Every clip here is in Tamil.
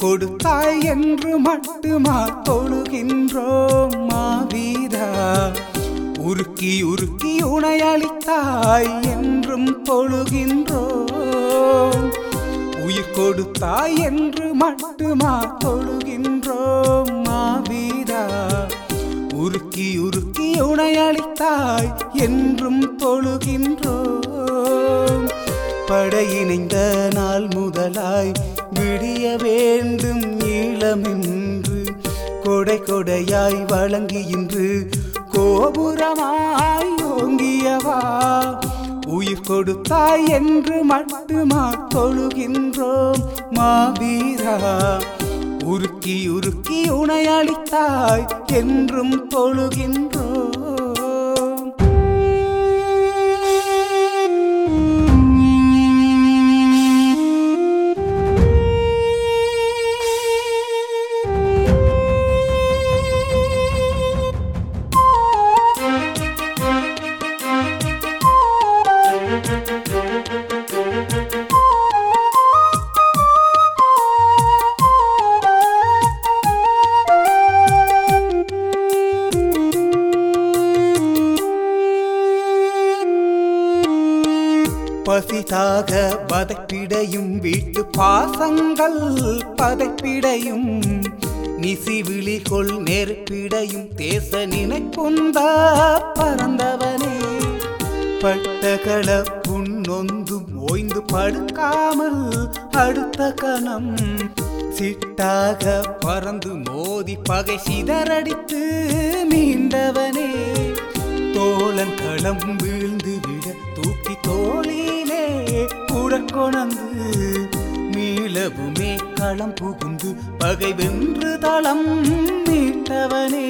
கொடுத்தாய் என்று மட்டுமா தொழுகின்றோம் மாவீரா உருக்கி உருக்கி உனை அளித்தாய் என்றும் தொழுகின்றோம் உயிர் கொடுத்தாய் என்று மட்டுமா தொழுகின்றோம் மாவீரா உருக்கி உருக்கி உனை அளித்தாய் என்றும் தொழுகின்றோம் படையிணைந்த நாள் முதலாய் விடிய வேண்டும் ஈழமென்று கொடை கொடையாய் வழங்கி இன்று கோபுரமாய் ஓங்கியவா உயிர் கொடுத்தாய் என்று மட்டுமா தொழுகின்றோம் மாவீரா உருக்கி உருக்கி உனை அளித்தாய் என்றும் தொழுகின்றோம் பசிதாக பதைப்பிடையும் வீட்டு பாசங்கள் பதைப்பிடையும் நிசிவிழிகொள் நெருப்பிடையும் தேச நினைக்குந்த பறந்தவனே பட்டகள புண்ணொந்தும் ஓய்ந்து படுக்காமல் அடுத்த கணம் சிட்டாக பறந்து மோதி பகை சிதறடித்து மீண்டவனே தோழன் களம் வீழ்ந்து விட தூக்கி தோளிலே உடற்கொணந்து மீளவுமே களம் புகுந்து பகை வென்று தளம் மீட்டவனே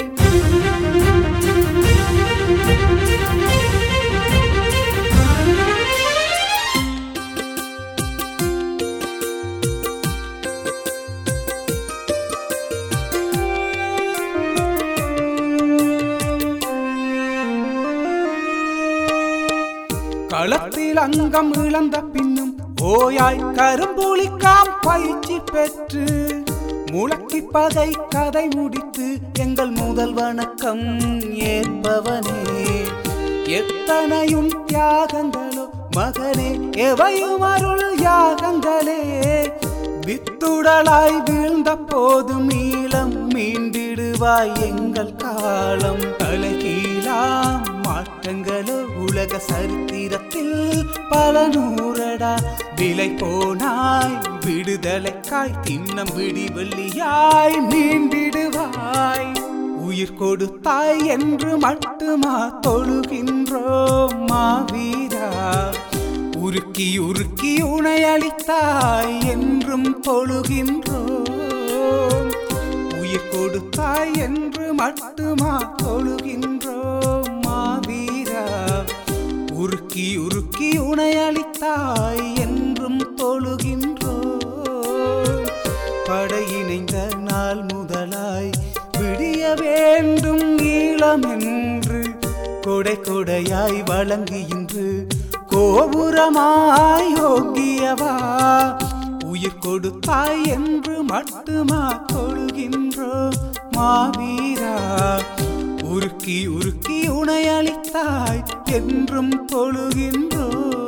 களத்தில் அங்கம் இழந்த பின்னும் ஓயாய் கரும்புலிக்காம் பயிற்சி பெற்று முழக்கி பகை கதை முடித்து எங்கள் முதல் வணக்கம் ஏற்பவனே எத்தனையும் தியாகங்களோ மகனே எவையும் அருள் யாகங்களே வித்துடலாய் வீழ்ந்த போது மீளம் மீண்டிடுவாய் எங்கள் காலம் தலைகீழாம் மாற்றங்களோ உலக சரித்திரத்தில் பல நூறடா விலை போனாய் விடுதலைக்காய் தின்னம் விடி வெள்ளியாய் மீண்டிடுவாய் உயிர் கொடுத்தாய் என்று மட்டுமா தொழுகின்றோம் மாவீரா உருக்கி உருக்கி உனை அளித்தாய் என்றும் தொழுகின்றோம் உயிர் கொடுத்தாய் என்று மட்டுமா தொழுகின்றோம் மாவீரா உருக்கி உருக்கி உனை அளித்தாய் என்றும் தொழுகின்றோம் படையிணைந்த நாள் முதலாய் விடிய வேண்டும் ஈழமென்று கொடை கொடையாய் வழங்கி இன்று கோபுரமாய் யோகியவா உயிர் கொடுத்தாய் என்று மட்டுமா தொழுகின்றோ மாவீரா உருக்கி உருக்கி உனை அளித்தாய் என்றும் தொழுகின்றோ